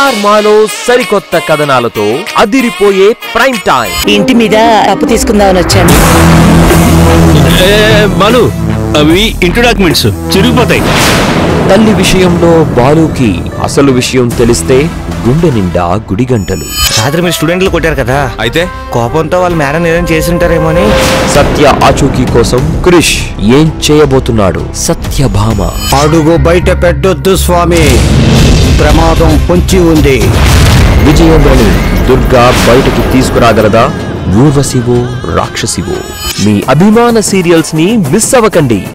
star మాలో సరికొత్త కథనాలతో అదిరిపోయే ప్రైమ్ టైం ఇంటి మీద అప్పు తీసుకుందామని వచ్చాను ఏ, బాలు అవి ఇంటి డాక్యుమెంట్స్ చిరిగిపోతాయి తల్లి విషయంలో బాలుకి అసలు విషయం తెలిస్తే గుండె నిండా గుడిగంటలు రాత్రి మీరు స్టూడెంట్లు కొట్టారు కదా అయితే కోపంతో వాళ్ళు మేడం ఏదైనా చేసి ఉంటారేమో అని సత్య ఆచూకీ కోసం క్రిష్ ఏం చేయబోతున్నాడు సత్యభామ అడుగు బయట పెట్టొద్దు స్వామి ప్రమాదం పొంచి ఉంది విజయంలోని దుర్గా బయటకి తీసుకురాగలదా ఊర్వశివో రాక్షసివో మీ అభిమాన సీరియల్స్ ని మిస్ అవ్వకండి